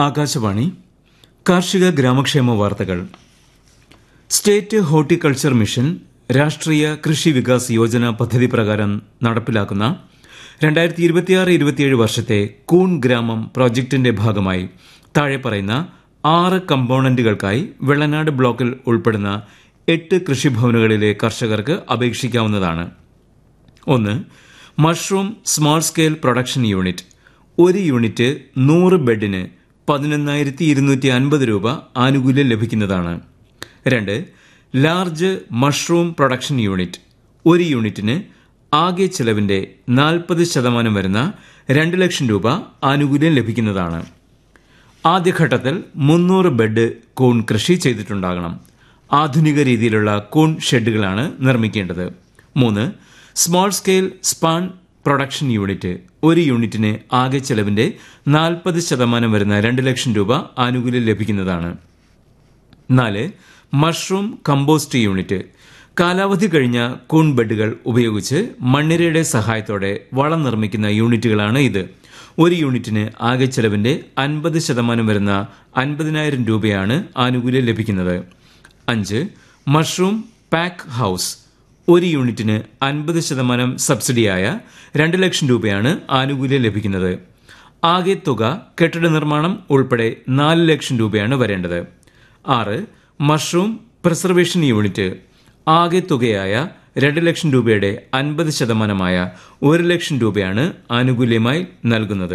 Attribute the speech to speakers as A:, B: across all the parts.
A: ആകാശവാണി കാർഷിക ഗ്രാമക്ഷേമ വാർത്തകൾ സ്റ്റേറ്റ് ഹോർട്ടിക്കൾച്ചർ മിഷൻ രാഷ്ട്രീയ കൃഷി വികാസ് യോജന പദ്ധതി പ്രകാരം നടപ്പിലാക്കുന്ന രണ്ടായിരത്തി ഇരുപത്തിയാറ് ഇരുപത്തിയേഴ് വർഷത്തെ കൂൺ ഗ്രാമം പ്രോജക്ടിന്റെ ഭാഗമായി താഴെ പറയുന്ന ആറ് കമ്പോണന്റുകൾക്കായി വെള്ളനാട് ബ്ലോക്കിൽ ഉൾപ്പെടുന്ന എട്ട് കൃഷിഭവനുകളിലെ കർഷകർക്ക് അപേക്ഷിക്കാവുന്നതാണ് ഒന്ന് mushroom small scale production unit ഒരു യൂണിറ്റ് നൂറ് ബെഡിന് പതിനൊന്നായിരത്തി ഇരുന്നൂറ്റി അൻപത് രൂപ ആനുകൂല്യം ലഭിക്കുന്നതാണ് രണ്ട് ലാർജ് മഷ്റൂം പ്രൊഡക്ഷൻ യൂണിറ്റ് ഒരു യൂണിറ്റിന് ആകെ ചെലവിന്റെ നാൽപ്പത് ശതമാനം വരുന്ന രണ്ട് ലക്ഷം രൂപ ആനുകൂല്യം ലഭിക്കുന്നതാണ് ആദ്യഘട്ടത്തിൽ മുന്നൂറ് ബെഡ് കൂൺ കൃഷി ചെയ്തിട്ടുണ്ടാകണം ആധുനിക രീതിയിലുള്ള കൂൺ ഷെഡുകളാണ് നിർമ്മിക്കേണ്ടത് മൂന്ന് small scale span production unit ഒരു യൂണിറ്റിന് ആകെ ചെലവിന്റെ നാൽപ്പത് ശതമാനം വരുന്ന രണ്ട് ലക്ഷം രൂപ ആനുകൂല്യം ലഭിക്കുന്നതാണ് നാല് മഷ്റൂം കമ്പോസ്റ്റ് യൂണിറ്റ് കാലാവധി കഴിഞ്ഞ കൂൺ ബെഡുകൾ ഉപയോഗിച്ച് മണ്ണിരയുടെ സഹായത്തോടെ വളം നിർമ്മിക്കുന്ന യൂണിറ്റുകളാണ് ഇത് ഒരു യൂണിറ്റിന് ആകെ ചെലവിന്റെ അൻപത് ശതമാനം വരുന്ന അൻപതിനായിരം രൂപയാണ് ആനുകൂല്യം ലഭിക്കുന്നത് അഞ്ച് മഷ്റൂം പാക്ക് ഹൌസ് ഒരു യൂണിറ്റിന് അൻപത് ശതമാനം സബ്സിഡിയായ രണ്ട് ലക്ഷം രൂപയാണ് ആനുകൂല്യം ലഭിക്കുന്നത് ആകെ തുക കെട്ടിട നിർമ്മാണം ഉൾപ്പെടെ നാല് ലക്ഷം രൂപയാണ് വരേണ്ടത് ആറ് മഷ്റൂം പ്രിസർവേഷൻ യൂണിറ്റ് ആകെ തുകയായ രണ്ട് ലക്ഷം രൂപയുടെ അൻപത് ശതമാനമായ ഒരു ലക്ഷം രൂപയാണ് ആനുകൂല്യമായി നൽകുന്നത്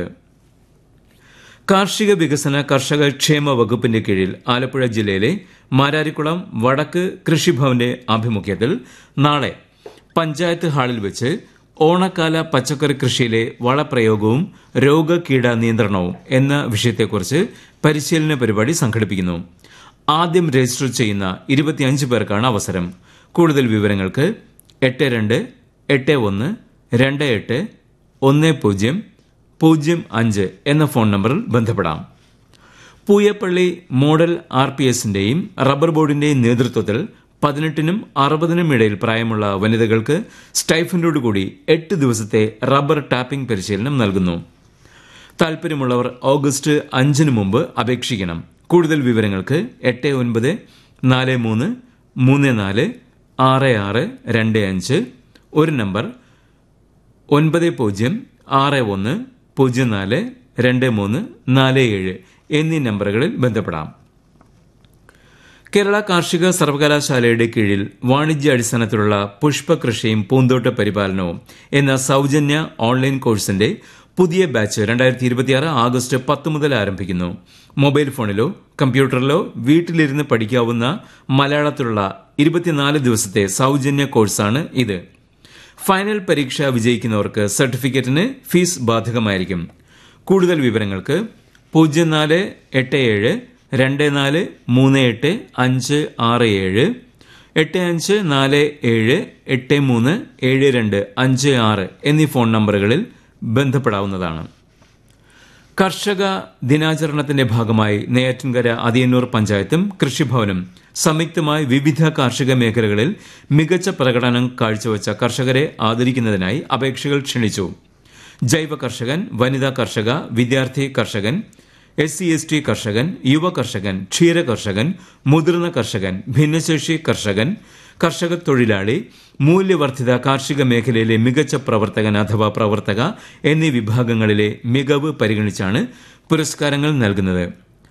A: കാർഷിക വികസന കർഷക ക്ഷേമ വകുപ്പിന്റെ കീഴിൽ ആലപ്പുഴ ജില്ലയിലെ മാരാരിക്കുളം വടക്ക് കൃഷിഭവന്റെ ആഭിമുഖ്യത്തിൽ നാളെ പഞ്ചായത്ത് ഹാളിൽ വെച്ച് ഓണക്കാല പച്ചക്കറി കൃഷിയിലെ വളപ്രയോഗവും രോഗകീട നിയന്ത്രണവും എന്ന വിഷയത്തെക്കുറിച്ച് പരിശീലന പരിപാടി സംഘടിപ്പിക്കുന്നു ആദ്യം രജിസ്റ്റർ ചെയ്യുന്ന ഇരുപത്തിയഞ്ച് പേർക്കാണ് അവസരം കൂടുതൽ വിവരങ്ങൾക്ക് എട്ട് രണ്ട് എട്ട് ഒന്ന് രണ്ട് എട്ട് ഒന്ന് പൂജ്യം പൂജ്യം അഞ്ച് എന്ന ഫോൺ നമ്പറിൽ ബന്ധപ്പെടാം പൂയപ്പള്ളി മോഡൽ ആർ പി എസിന്റെയും റബ്ബർ ബോർഡിന്റെയും നേതൃത്വത്തിൽ പതിനെട്ടിനും അറുപതിനും ഇടയിൽ പ്രായമുള്ള വനിതകൾക്ക് സ്റ്റൈഫൻഡോടുകൂടി എട്ട് ദിവസത്തെ റബ്ബർ ടാപ്പിംഗ് പരിശീലനം നൽകുന്നു താൽപര്യമുള്ളവർ ഓഗസ്റ്റ് അഞ്ചിന് മുമ്പ് അപേക്ഷിക്കണം കൂടുതൽ വിവരങ്ങൾക്ക് എട്ട് ഒൻപത് നാല് മൂന്ന് മൂന്ന് നാല് ആറ് ആറ് രണ്ട് അഞ്ച് ഒരു നമ്പർ ഒൻപത് പൂജ്യം ആറ് ഒന്ന് പൂജ്യം നാല് രണ്ട് മൂന്ന് നാല് ഏഴ് എന്നീ നമ്പറുകളിൽ ബന്ധപ്പെടാം കേരള കാർഷിക സർവകലാശാലയുടെ കീഴിൽ വാണിജ്യ അടിസ്ഥാനത്തിലുള്ള പുഷ്പകൃഷിയും പൂന്തോട്ട പരിപാലനവും എന്ന സൌജന്യ ഓൺലൈൻ കോഴ്സിന്റെ പുതിയ ബാച്ച് രണ്ടായിരത്തി ഇരുപത്തിയാറ് ആഗസ്റ്റ് പത്ത് മുതൽ ആരംഭിക്കുന്നു മൊബൈൽ ഫോണിലോ കമ്പ്യൂട്ടറിലോ വീട്ടിലിരുന്ന് പഠിക്കാവുന്ന മലയാളത്തിലുള്ള ഇരുപത്തിനാല് ദിവസത്തെ സൌജന്യ കോഴ്സാണ് ഇത് ഫൈനൽ പരീക്ഷ വിജയിക്കുന്നവർക്ക് സർട്ടിഫിക്കറ്റിന് ഫീസ് ബാധകമായിരിക്കും കൂടുതൽ വിവരങ്ങൾക്ക് പൂജ്യം നാല് എട്ട് ഏഴ് രണ്ട് നാല് മൂന്ന് എട്ട് അഞ്ച് ആറ് ഏഴ് എട്ട് അഞ്ച് നാല് ഏഴ് എട്ട് മൂന്ന് ഏഴ് രണ്ട് അഞ്ച് ആറ് എന്നീ ഫോൺ നമ്പറുകളിൽ ബന്ധപ്പെടാവുന്നതാണ് കർഷക ദിനാചരണത്തിന്റെ ഭാഗമായി നെയ്യാറ്റിൻകര അതിയന്നൂർ പഞ്ചായത്തും കൃഷിഭവനും സംയുക്തമായി വിവിധ കാർഷിക മേഖലകളിൽ മികച്ച പ്രകടനം കാഴ്ചവെച്ച കർഷകരെ ആദരിക്കുന്നതിനായി അപേക്ഷകൾ ക്ഷണിച്ചു ജൈവ കർഷകൻ വനിതാ കർഷക വിദ്യാർത്ഥി കർഷകൻ എസ് സി എസ് ടി കർഷകൻ യുവ കർഷകൻ ക്ഷീര കർഷകൻ മുതിർന്ന കർഷകൻ ഭിന്നശേഷി കർഷകൻ കർഷക തൊഴിലാളി മൂല്യവർദ്ധിത കാർഷിക മേഖലയിലെ മികച്ച പ്രവർത്തകൻ അഥവാ പ്രവർത്തക എന്നീ വിഭാഗങ്ങളിലെ മികവ് പരിഗണിച്ചാണ് പുരസ്കാരങ്ങൾ നൽകുന്നത്